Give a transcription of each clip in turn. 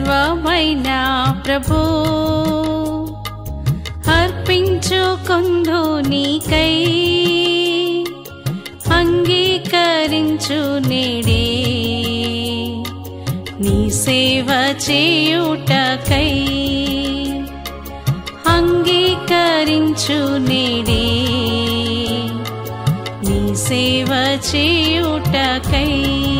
సర్వమైన ప్రభు అర్పించుకుందు నీకై అంగీకరించు నేడే నీ సేవ చేయుటకై అంగీకరించు నేడే నీ సేవ చేయుటకై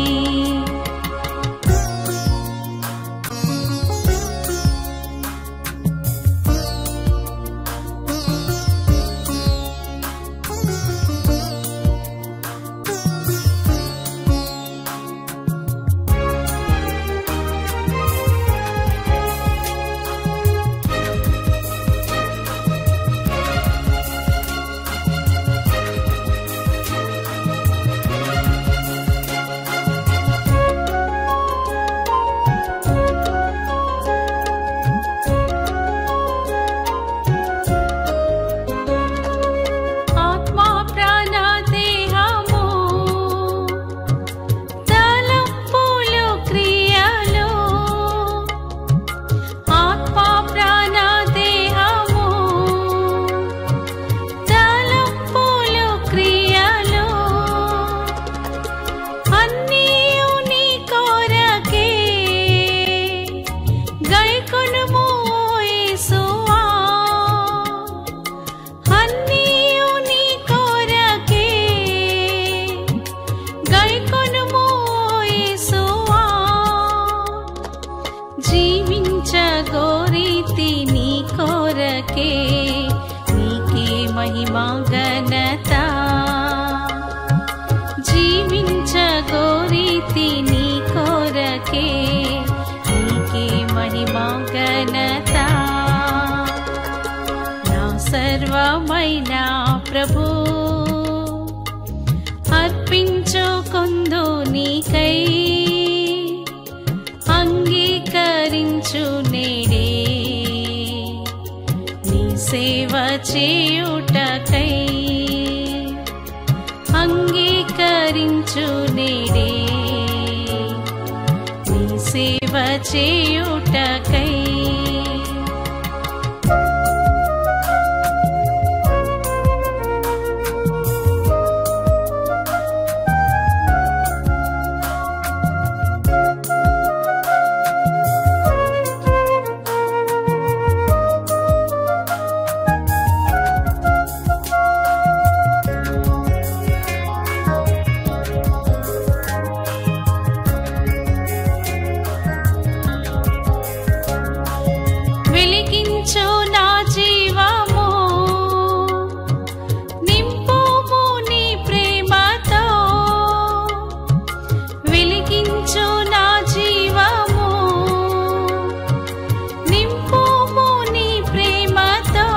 ఆత్మా ప్రాణ దేహము తలంపులు క్రియలు ఆత్మా ప్రాణ దేహము తలంపులు క్రియలు అన్నీయు నీ కోరకే గైకొనుము యేసువా అన్నీయు నీ కోరకే గైకొనుము యేసువా జీవించగోరీతి నీ కోరకే నీకే మహిమా ఘనత జీవించగోరీతి నీ కోరకే నీకే మహిమా ఘనత నా సర్వమైన ప్రభు అర్పించుకుందు నీకై అంగీకరించు నేడే నీ సేవ చేయుటకై అంగీకరించు నేడే నీ సేవ చేయుటకై వెలిగించు నా జీవము నింపుము నీ ప్రేమతో వెలిగించు నా జీవము నింపుము నీ ప్రేమతో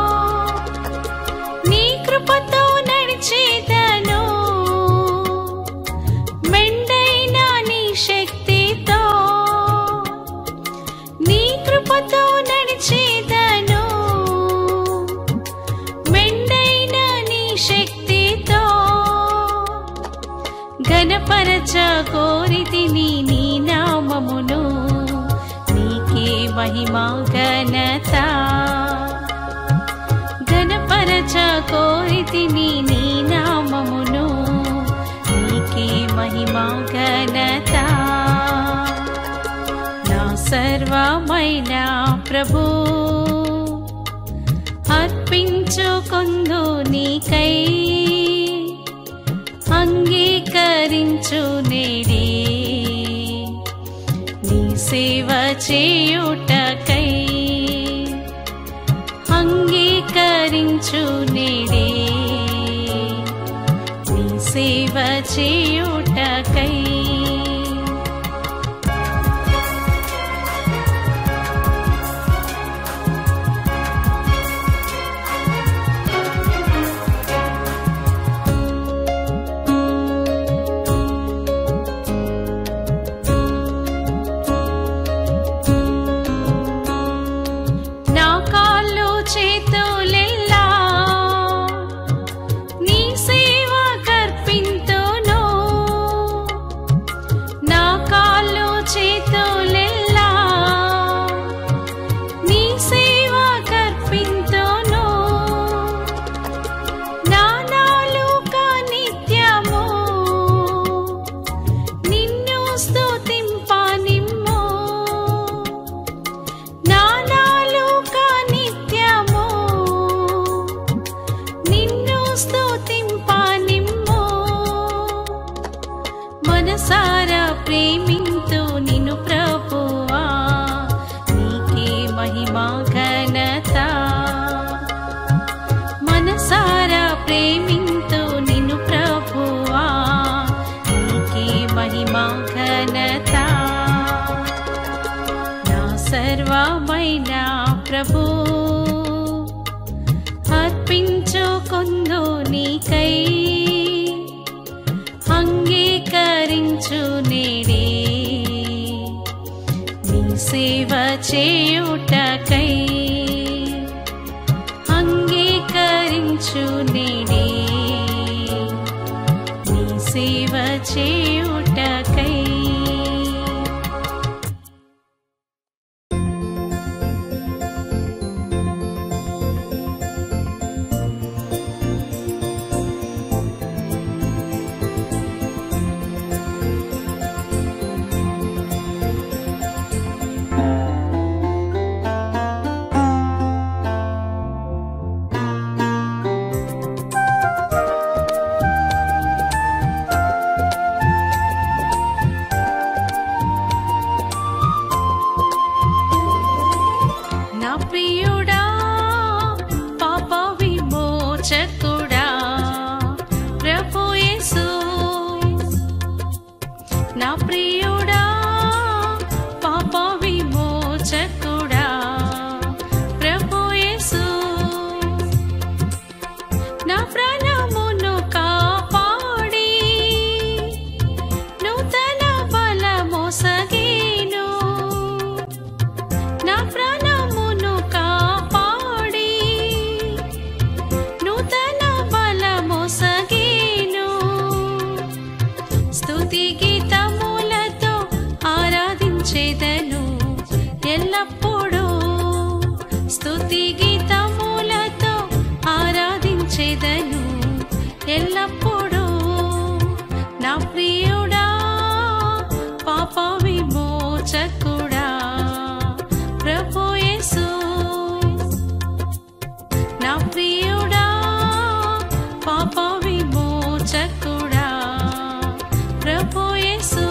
నీ కృపతో నడిచేదను మెండైన నీ శక్తితో నీ కృపతో నడిచేదను మెండైన నీ శక్తితో ఘనపరచ కోరితిని నీ నామమును నీకే మహిమా ఘనత ఘనపరచ కోరితిని నీ నామమును నీకే మహిమా ఘనత నా సర్వమైన ప్రభు అర్పించుకుందు నీకై అంగీకరించు నేడే నీ సేవ చేయుటకై అంగీకరించు నేడే నీ సేవ చేయుటకై నా కాళ్ళు చేతులెల్లా నీ సేవ కర్పింతును సర్వమైన ప్రభు అర్పించుకుందు నీకై అంగీకరించు నేడే నీ సేవ చేయుటకై అంగీకరించు నేడే నీ సేవ చేయుటకై నా ప్రియుడా పాప విమోచకుడా ప్రభు యేసు నా ప్రియుడా పాప విమోచకుడా ప్రభు యేసు నా ప్రాణమును కాపాడి నూతన బలమోసగేను నా ప్రాణమును కాపాడి నూతన బలమోసగేను స్తుతి గీతములతో ఆరాధించేదను ఎల్లప్పుడూ స్తుతి గీతములతో ఆరాధించేదను ఎల్లప్పుడూ నా ప్రియుడా పాప విమోచకుడా ప్రభు యేసు నా ప్రియుడా పాప విమోచకుడా ప్రభు యేసు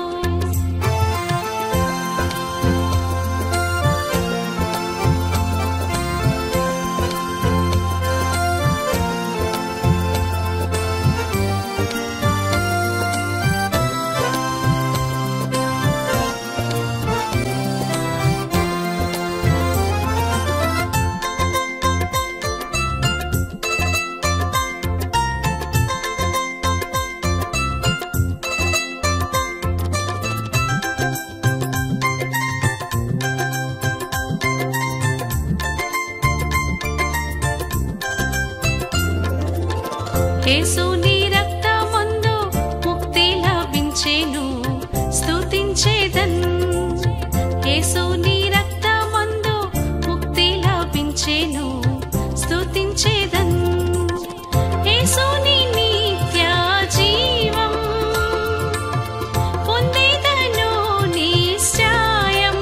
యేసు నీ రక్తమందు ముక్తి లభించెను స్తుతించేదన్ యేసు నీ రక్తమందు ముక్తి లభించెను స్తుతించేదన్ యేసు నీ నిత్య జీవం పొందేదను నిశ్చయం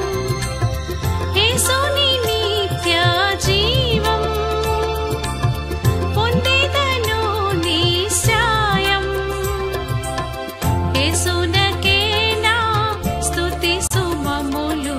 యేసు నీ నిత్య జీవం పొందేదను నిశ్చయం యేసునకే నా స్తుతి సుమములు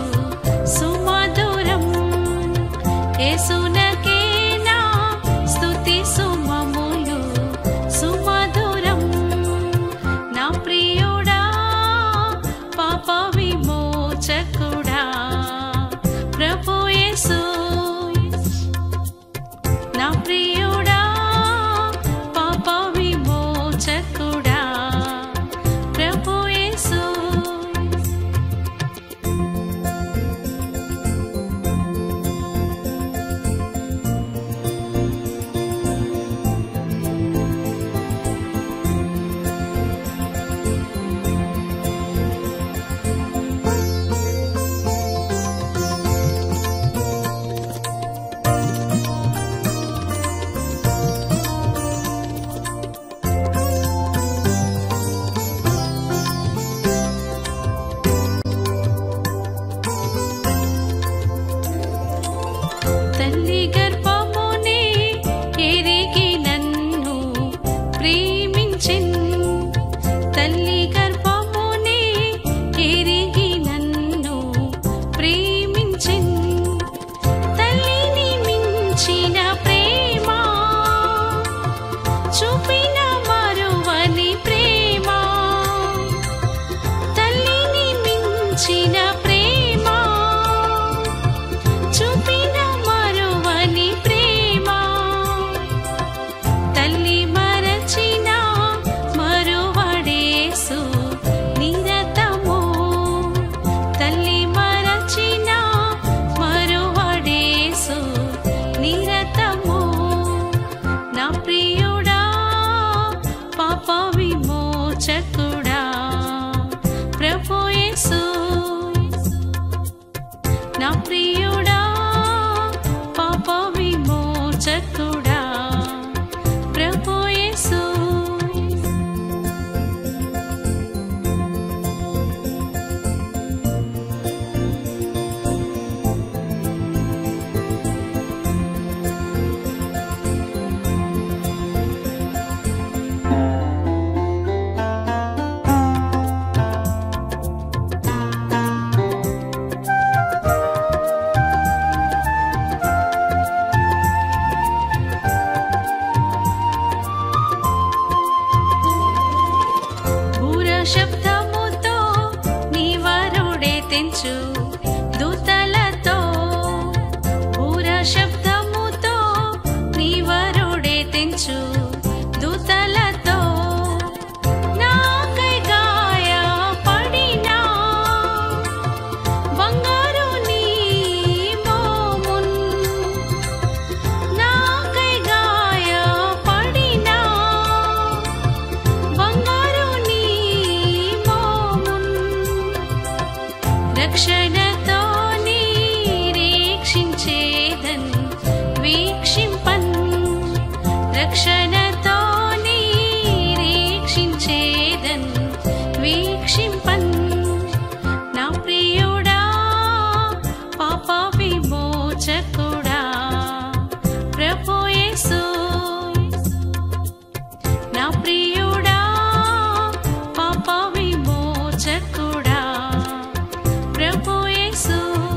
దూతలతో పూర శబ్దముతో నీవరుడే తెంచు దూతలతో నాకై గాయపడినా బంగారు నీ మోమున్ నాకై గాయపడినా బంగారు నీ మోమున్ రక్షణతో నిరీక్షించేదన్ వీక్షింపన్ రక్షణతో నిరీక్షించేదన్ వీక్షింపన్ నా ప్రియుడా పాప విమోచకుడా ప్రభు యేసు నా ప్రియుడా పాప విమోచకుడా ప్రభు యేసు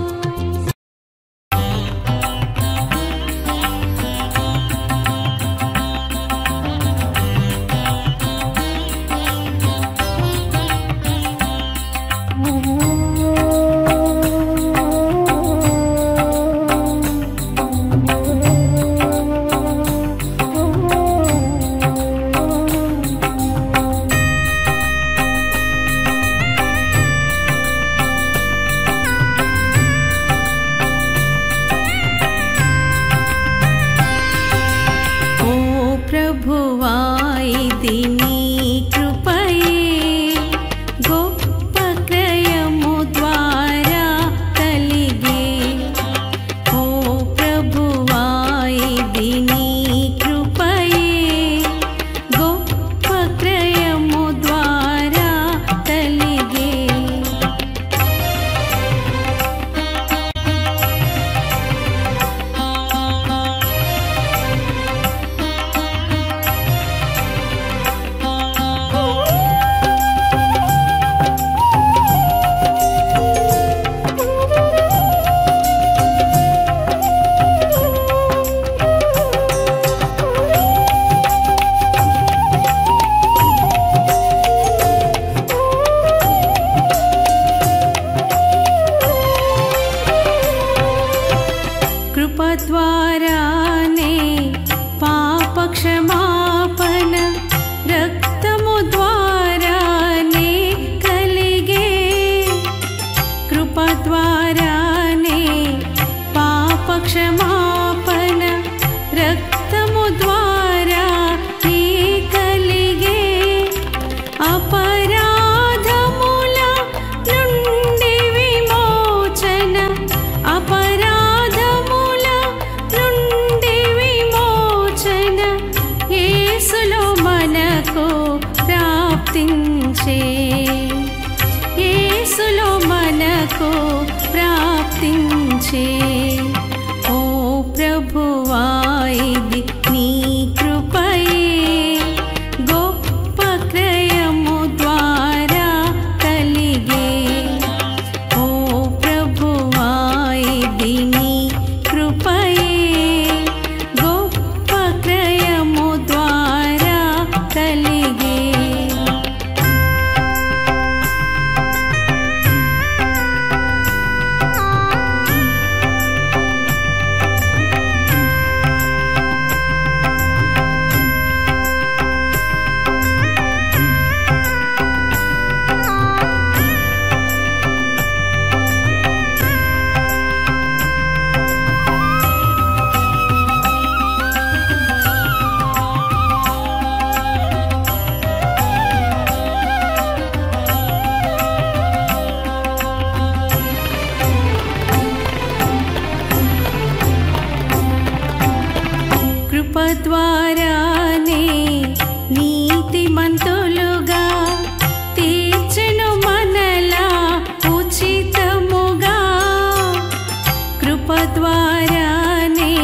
ఓ ప్రభువా ఇది నీ కృపయే గొప్ప క్రయము ద్వారా కలిగే ఓ ప్రభువా ఇది నీ కృపయే గొప్ప క్రయము ద్వారా కలిగే కృప ద్వారానే పాప క్షమాపణ రక్తము ద్వారానే కలిగే కృప ద్వారానే పాప క్షమాపణ రక్తము ద్వారా నీ కలిగే అపరాధముల నుండి విమోచన అపరాధముల నుండి విమోచన యేసులో మనకు ప్రాప్తించే యేసులో మనకు ప్రాప్తించే ఓ ప్రభువా ఇది నీ కృపయే గొప్ప క్రయము ద్వారా కలిగే ఓ ప్రభువా ఇది నీ కృపయే గొప్ప క్రయము ద్వారా కలిగే కృప ద్వారానే నీతిమంతులుగా తీర్చెను మనలా ఉచితముగా కృప ద్వారానే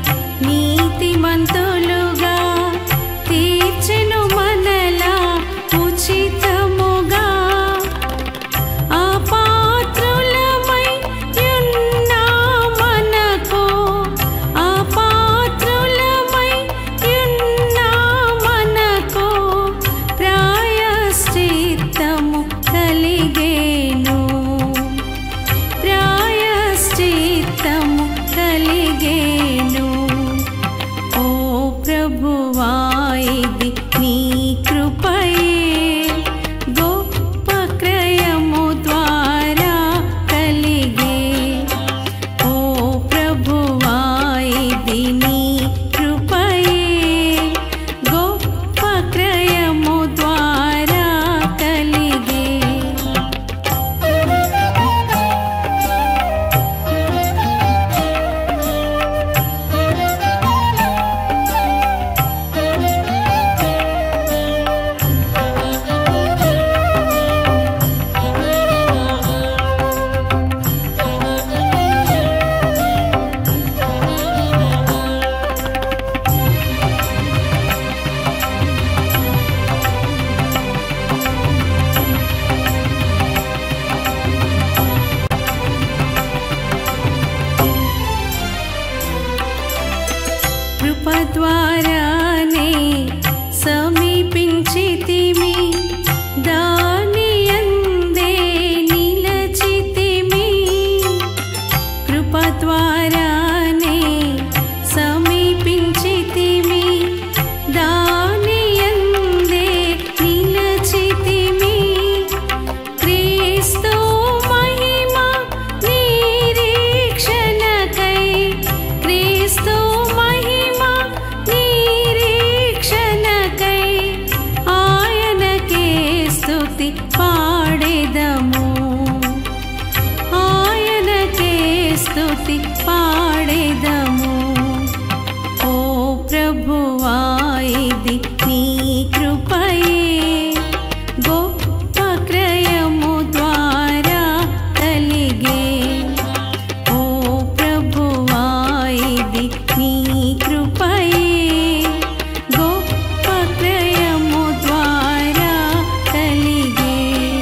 నీతిమంతులుగా తీర్చెను మనలా ఉచితముగా అపాత్రులమై యున్నా మనకు అపాత్రులమై యున్న కృపద్వారానే సమీపించితిమి దానియందే నిలచితిమి క్రీస్తు మహిమ నిరీక్షణకై క్రీస్తు మహిమ నిరీక్షణకై ఆయనకే స్తుతి పాడెదము ఆయనకే స్తుతి పాడెదము ఓ ప్రభువా ఇది నీ కృపయే గొప్ప క్రయము ద్వారా కలిగే ఓ ప్రభువా ఇది నీ కృపయే గొప్ప క్రయము ద్వారా కలిగే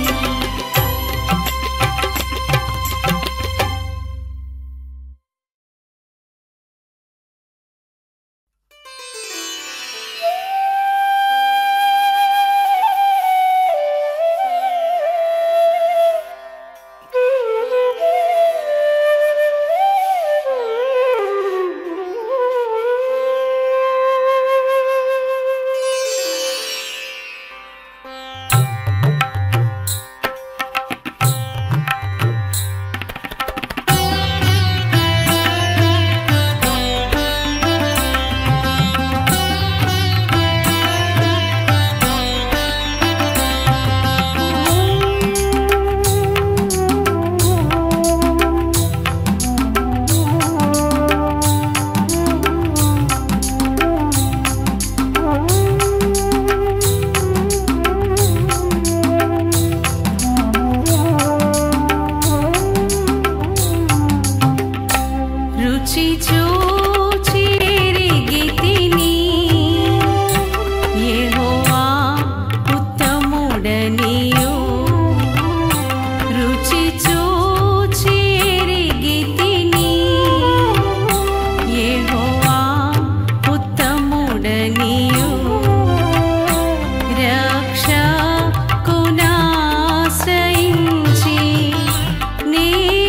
రుచి చూచి ఎరిగితిని యెహోవా ఉత్తముడనియు రుచి చూచి ఎరిగితిని యెహోవా ఉత్తముడనియు రక్షకునాశ్రయించి నీ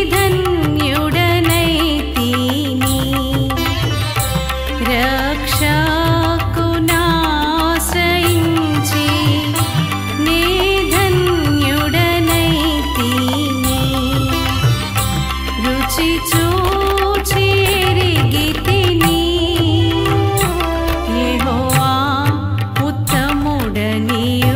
ధన్యుడనైతిని రక్షకునాశ్రయించి నీ ధన్యుడనైతిని రుచి చూచి ఎరిగితిని యెహోవా ఉత్తముడనియు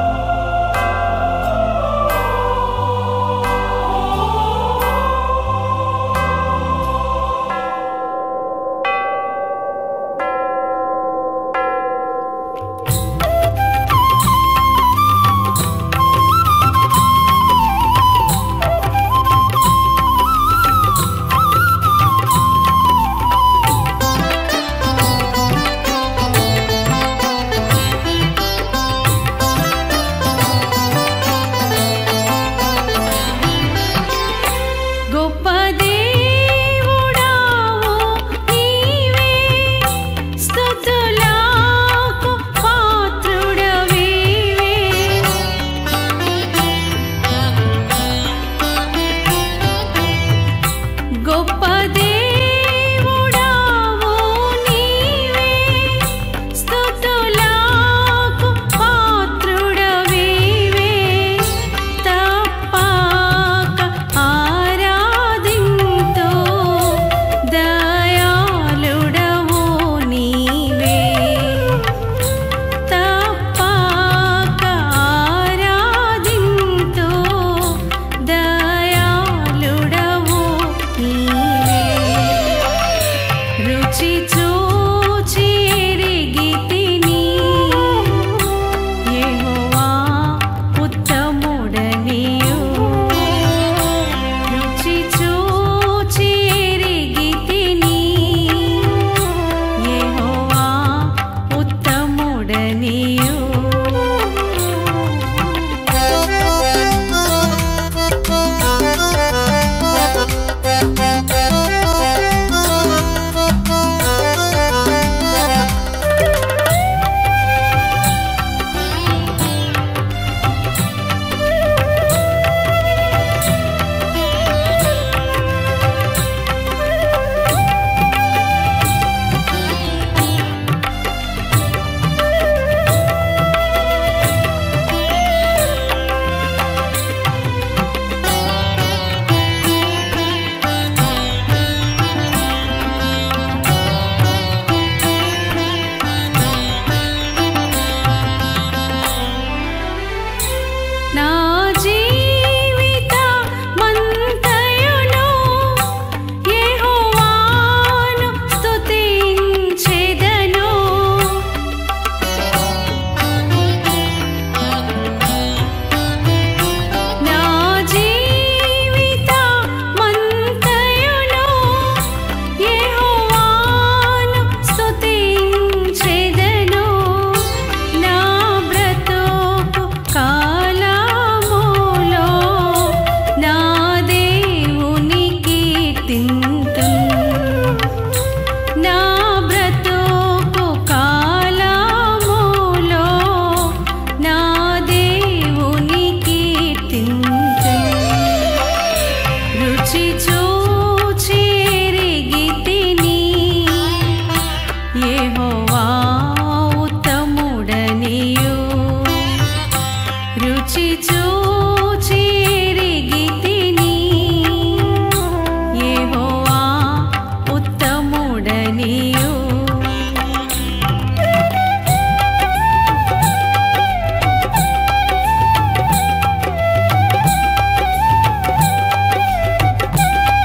ఓ రుచి చూచిరిగితిని యెహోవా ఉత్తముడనియు రుచి చూచిరిగితిని యెహోవా ఉత్తముడనియు నీ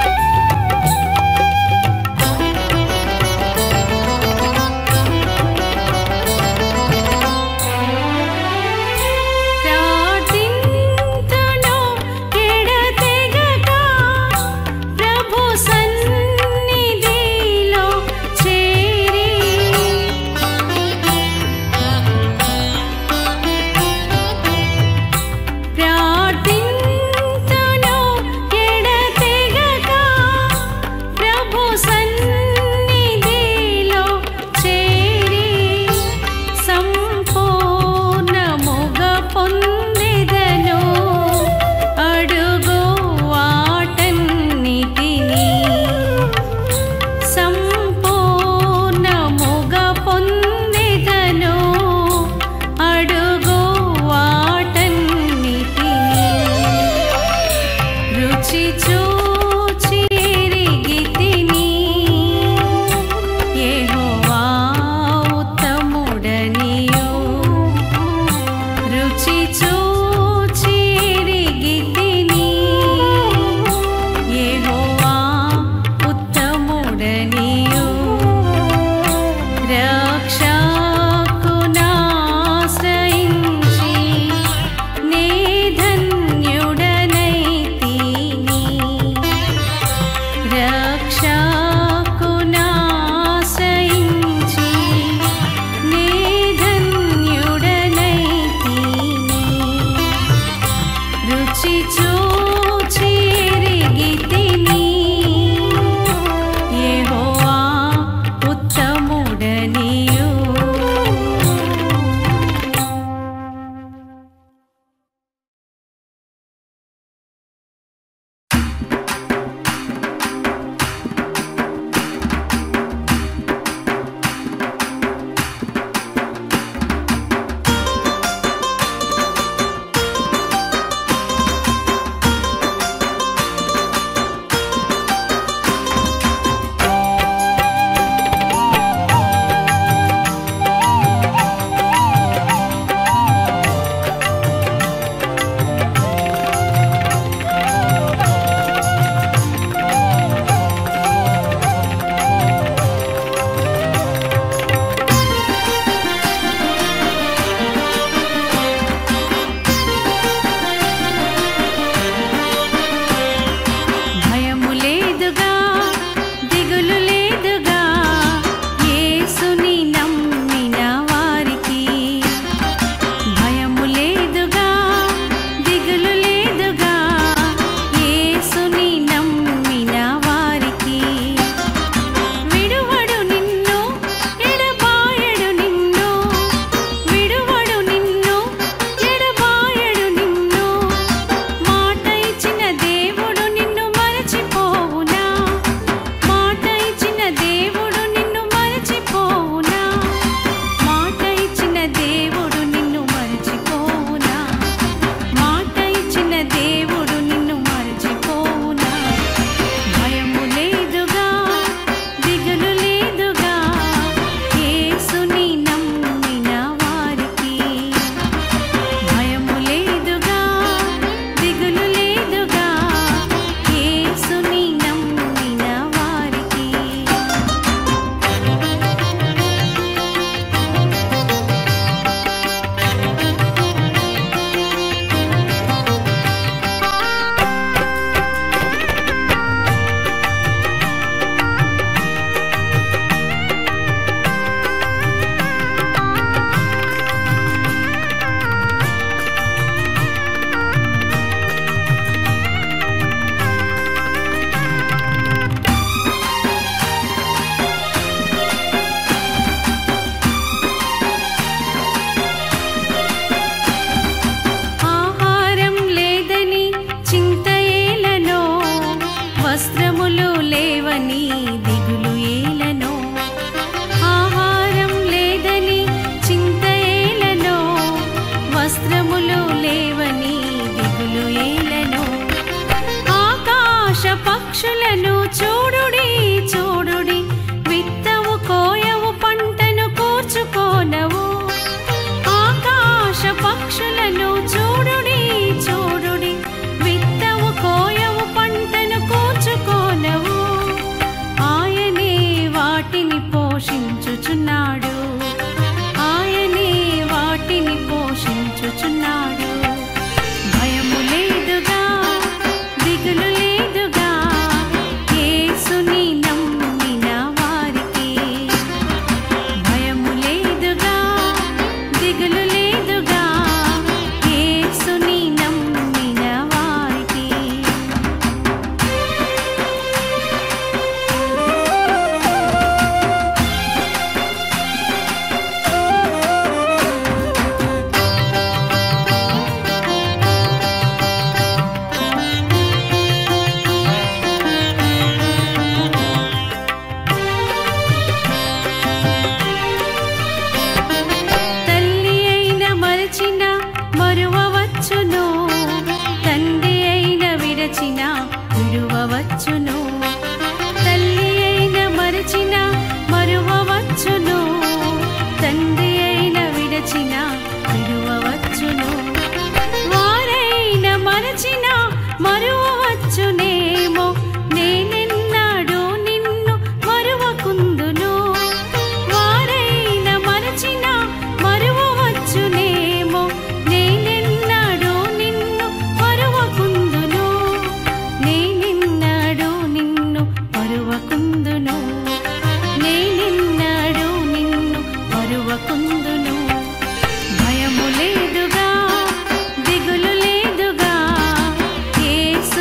మరువవచ్చును తల్లి అయిన మరచిన మరువవచ్చును తండ్రి అయిన విడచిన విడువవచ్చును వారైన మరచిన మరువవచ్చునేమో నేనెన్నాడు నిన్ను మరువకుందును వారైన మరచిన మరువవచ్చునేమో నేనెన్నాడు నిన్ను మరువకుందును నేనెన్నాడు నిన్ను మరువకుందును నేనెన్నాడు నిన్ను మరువకుందును భయము లేదుగా దిగులు లేదుగా యేసు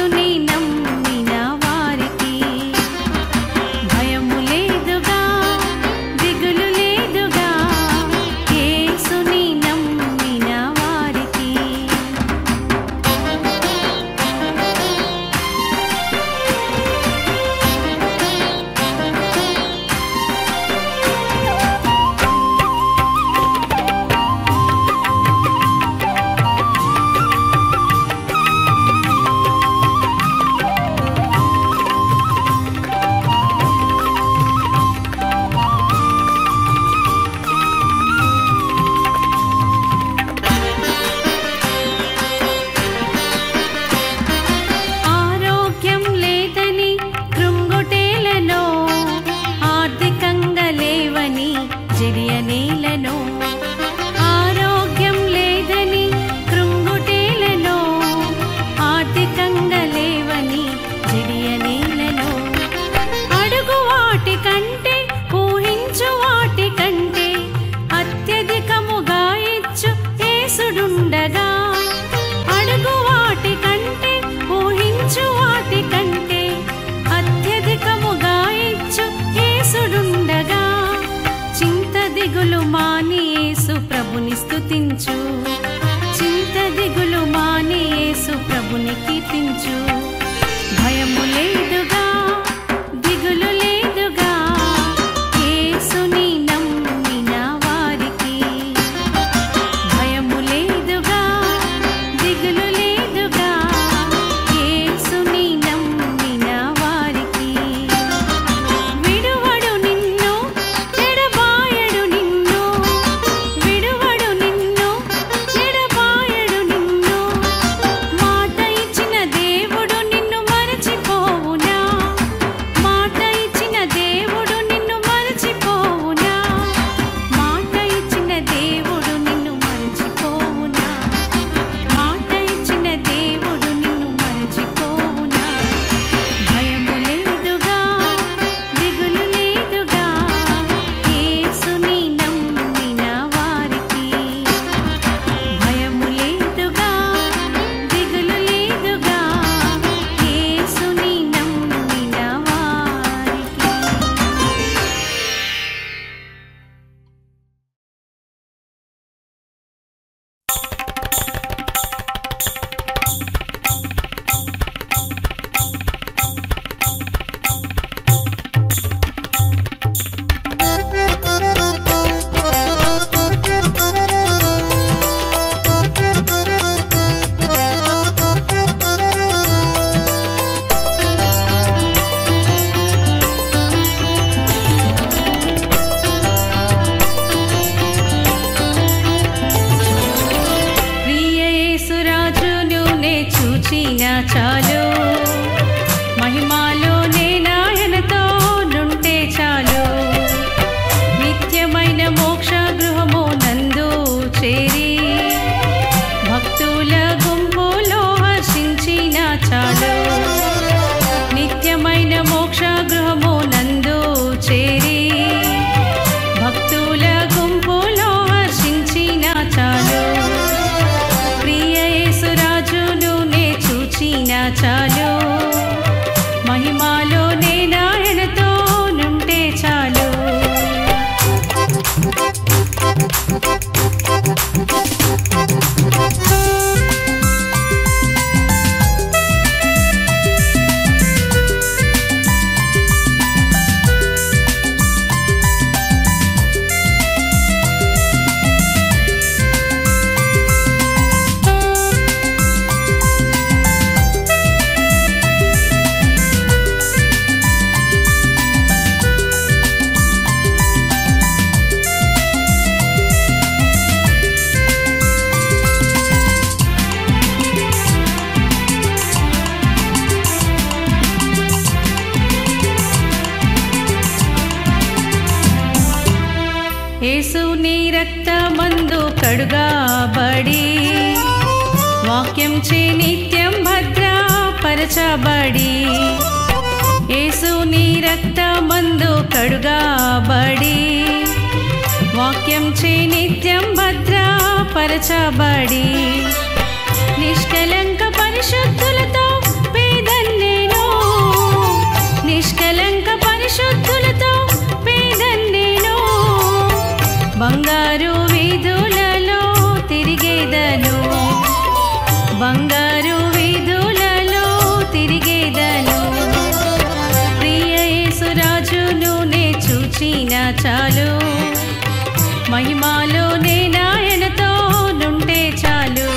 యేసుని రక్తమందు కడుగాబడి వాక్యం చే నిత్యం భద్రపరచబడి యేసుని రక్తమందు కడుగాబడి వాక్యం చే నిత్యం భద్రపరచబడి నిష్కలంక పరిశుద్ధులతో పేదన్నేను నిష్కలంక పరిశుద్ధులతో పేదన్నేను బంగారు వీధులలో తిరిగేదను బంగారు వీధులలో తిరిగేదను ప్రియ యేసురాజును నే చూచిన చాలు మహిమాలో నే నాయనతో నుంటే చాలు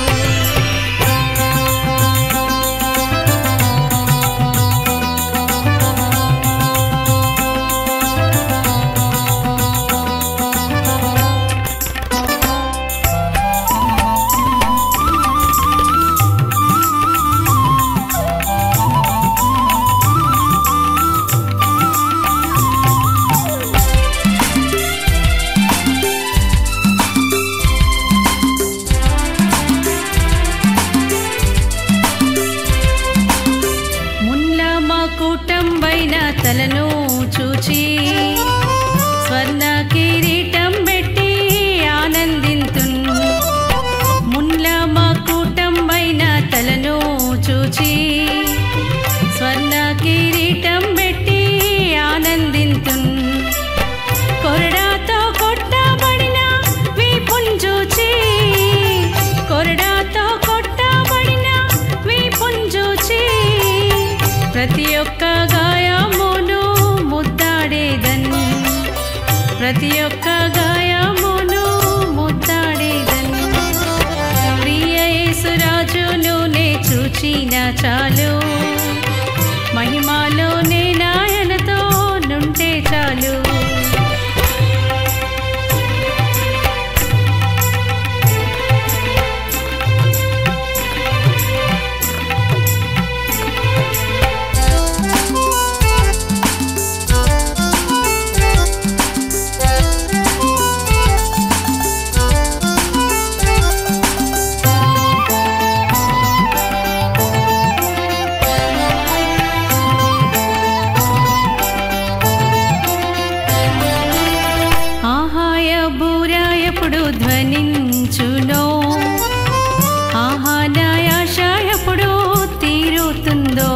మున్ల మా కూటంబైన తలను చూచి స్వర్ణ కిరీటం పెట్టి ఆనందింతున్ మున్ల మా కూటంబైన తలను చూచి స్వర్ణ కిరీటం పెట్టి ఆనందింతున్ కొరడాతో కొట్టబడిన వీపున్ చూచి కొరడాతో కొట్టబడిన వీపున్ చూచి ప్రతి ఒక్క గాయమును ముద్దాడేదన్ ప్రతి ఒక్క గాయమును ముద్దాడేదన్ ప్రియ యేసురాజును నే చూచిన చాలు మహిమాలో నే నాయనతో నుంటే చాలు ఆహాయ బూర ఎప్పుడు ధ్వనించునో ఆహా నాయాశ ఎప్పుడు తీరుతుందో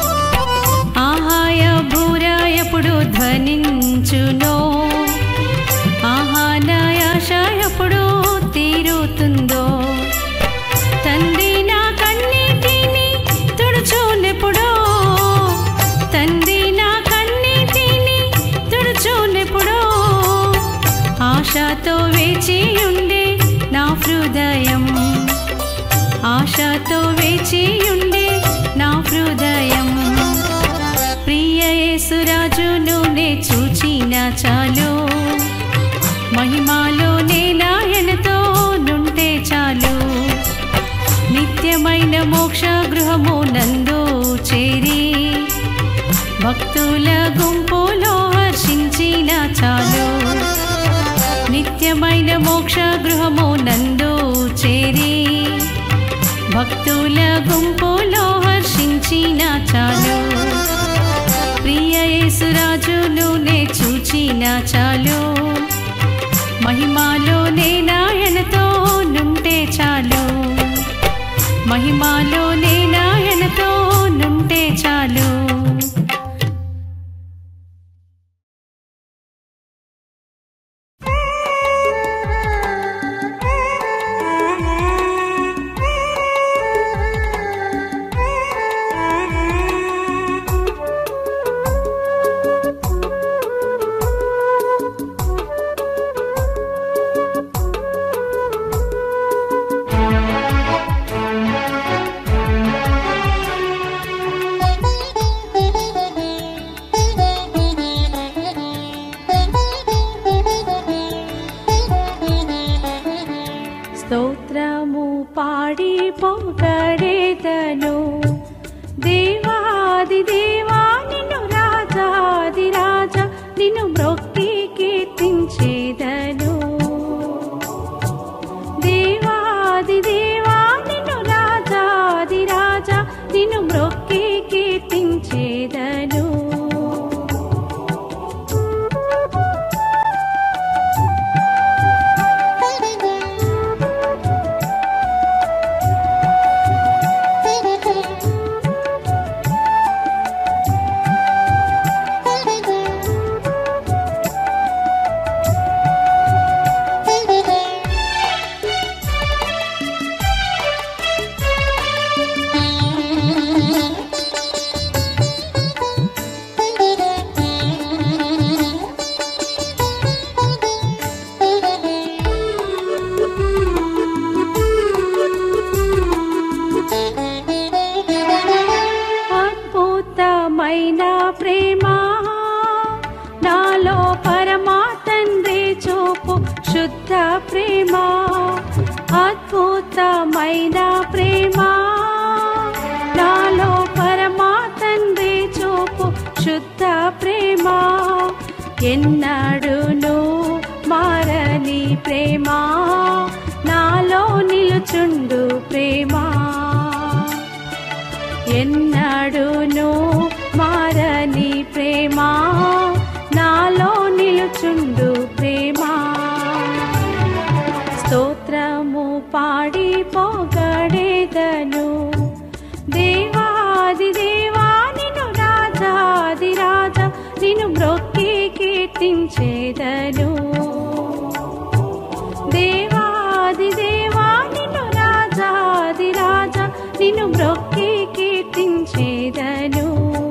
ఆహాయ బూర ఎప్పుడు ధ్వనించునో ఆహా నాయాశ ఎప్పుడు తీరుతుందో తండ్రి నా కన్నీటిని తుడుచోనెప్పుడో తండ్రి నా కన్నీటిని తుడుచోనెప్పుడో ఆశతో వేచి ఉండే నా హృదయం ఆశతో వేచి ఉండే నా హృదయం ప్రియ యేసురాజును నే చూచిన చాలు మహిమాలో నే నాయనతో నుంటే చాలు నిత్యమైన మోక్ష గృహము నందు చేరి భక్తుల గుంపులో హర్షించిన చాలు నిత్యమైన మోక్ష గృహము నందు చేరి భక్తుల గుంపులో హర్షించిన చాలు ప్రియ యేసురాజును నే చూచిన చాలు మహిమాలో నే నాయనతో నుంటే చాలు మహిమాలో నే నాయనతో నుంటే చాలు Thank ప్రేమ నాలో పరమా తండ్రి చూపు శుద్ధ ప్రేమ అద్భుతమైన ప్రేమ నాలో పరమా తండ్రి చూపు శుద్ధ ప్రేమ ఎన్నడును మారని ప్రేమ నాలో నిలుచుండు ప్రేమ ఎన్నడును మారని ప్రేమ నాలో నిలుచుండు ప్రేమ స్తోత్రము పాడి పొగడేదను దేవాది దేవా నిన్ను రాజాది రాజా నిన్ను మ్రొక్కి కీర్తించేదను దేవాది దేవా నిన్ను రాజాది రాజా నిన్ను మ్రొక్కి కీర్తించేదను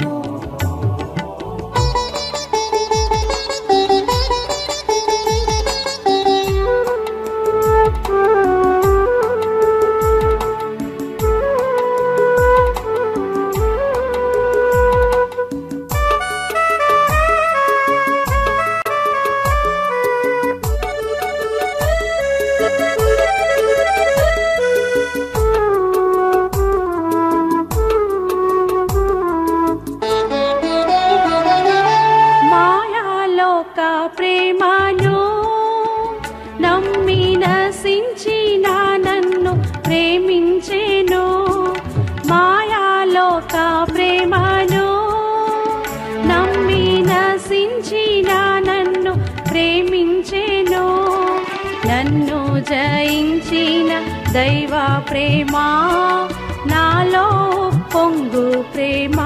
మాయాలోక ప్రేమను నమ్మి నశించిన నన్ను ప్రేమించెను మాయాలోక ప్రేమను నమ్మి నశించిన నన్ను ప్రేమించెను నన్ను జయించిన దైవ ప్రేమ నాలో పొంగు ప్రేమ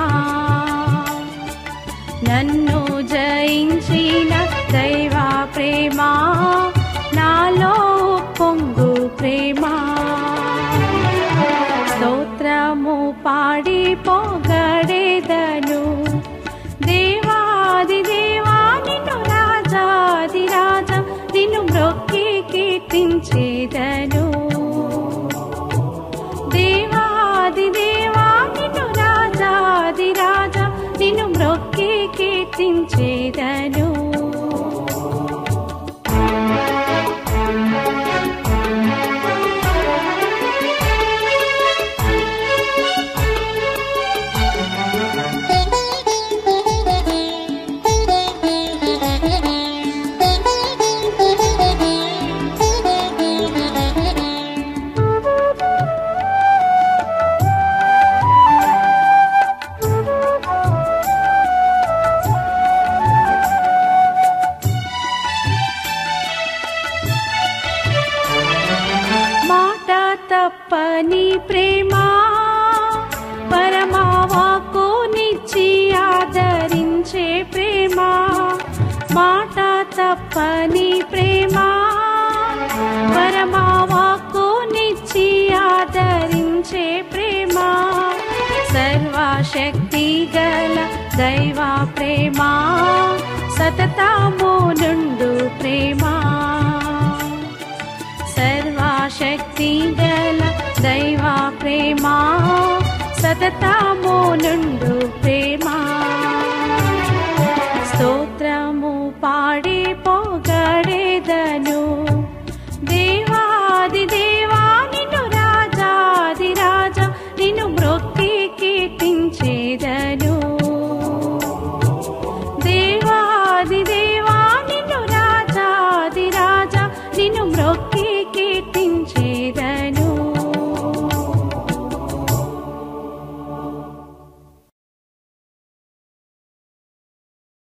నన్ను జయించిన దైవ ప్రేమ నాలో పొంగు ప్రేమ స్తోత్రము పాడి పొగడేదను దేవాది దేవా నిన్ను రాజాది రాజా నిన్ను మ్రొక్కి కీర్తించేదను దేవాది దేవా నిన్ను రాజాది రాజా నిన్ను మ్రొక్కి కీర్తించేదను మాట తప్పని ప్రేమ పరమావాకు నిచ్చి ఆదరించే ప్రేమ మాట తప్పని ప్రేమ పరమావాకు నిచ్చి ఆదరించే ప్రేమ సర్వశక్తి గల దైవ ప్రేమ సతతము నుండు ప్రేమ సర్వశక్తి గల దైవ ప్రేమ సతతము నుండు ప్రేమ